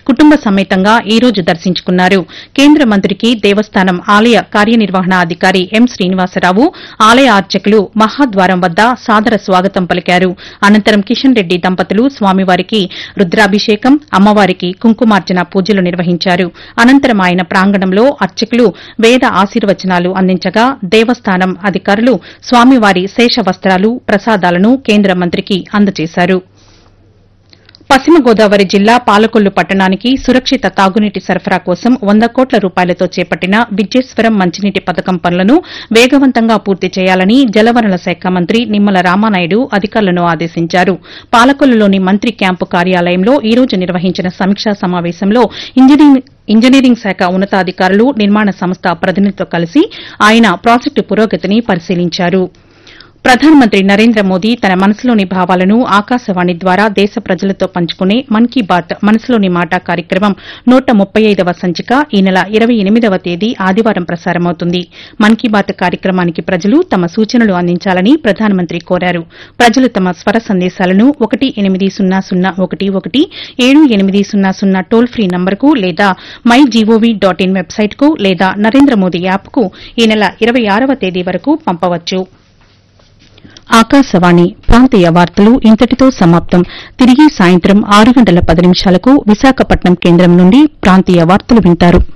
కుటుంబ సమేతంగా ఈ రోజు దర్శించుకున్నారు కేంద్ర మంత్రికి దేవస్థానం ఆలయ కార్యనిర్వహణాధికారి ఎం శ్రీనివాసరావు ఆలయ అర్చకులు మహాద్వారం వద్ద సాదర స్వాగతం పలికారు అనంతరం కిషన్ రెడ్డి దంపతులు స్వామివారికి రుద్రాభిషేకం అమ్మవారికి కుంకుమార్చన పూజలు నిర్వహించారు అనంతరం ఆయన ప్రాంగణంలో అర్చకులు వేద ఆశీర్వచనాలు అందించగా దేవస్థానం అధికారులు స్వామివారి శేష వస్త్రాలు ప్రసాదాలను కేంద్ర మంత్రికి అందజేశారు పశ్చిమ గోదావరి జిల్లా పాలకొల్లు పట్టణానికి సురక్షిత తాగునీటి సరఫరా కోసం వంద కోట్ల రూపాయలతో చేపట్టిన విద్యేశ్వరం మంచినీటి పథకం పనులను వేగవంతంగా పూర్తి చేయాలని జలవనరుల శాఖ మంత్రి నిమ్మల రామానాయుడు అధికారులను ఆదేశించారు పాలకొల్లులోని మంత్రి క్యాంపు కార్యాలయంలో ఈ రోజు నిర్వహించిన సమీక్షా సమావేశంలో ఇంజనీరింగ్ ఇంజనీరింగ్ శాఖ ఉన్నతాధికారులు నిర్మాణ సంస్థ ప్రతినిధులతో కలిసి ఆయన ప్రాజెక్టు పురోగతిని పరిశీలించారు ప్రధానమంత్రి నరేంద్ర మోదీ తన మనసులోని భావాలను ఆకాశవాణి ద్వారా దేశ ప్రజలతో పంచుకునే మన్ కీ బాత్ మనసులోని మాట కార్యక్రమం నూట ముప్పై ఐదవ సంచిక ఈ నెల ఇరవై ఎనిమిదవ తేదీ ఆదివారం ప్రసారమవుతుంది మన్ కీ బాత్ కార్యక్రమానికి ప్రజలు తమ సూచనలు అందించాలని ప్రధానమంత్రి కోరారు ప్రజలు తమ స్వర సందేశాలను ఒకటి ఎనిమిది సున్నా సున్నా ఒకటి ఒకటి ఏడు ఎనిమిది సున్నా సున్నా టోల్ ఫ్రీ నంబర్కు లేదా మై జీఓవీ డాట్ ఇన్ వెబ్సైట్కు లేదా నరేంద్ర మోదీ యాప్కు ఈ నెల ఇరవై ఆరవ తేదీ వరకు పంపవచ్చు ఆకాశవాణి ప్రాంతీయ వార్తలు ఇంతటితో సమాప్తం తిరిగి సాయంత్రం ఆరు గంటల పది నిమిషాలకు విశాఖపట్నం కేంద్రం నుండి ప్రాంతీయ వార్తలు వింటారు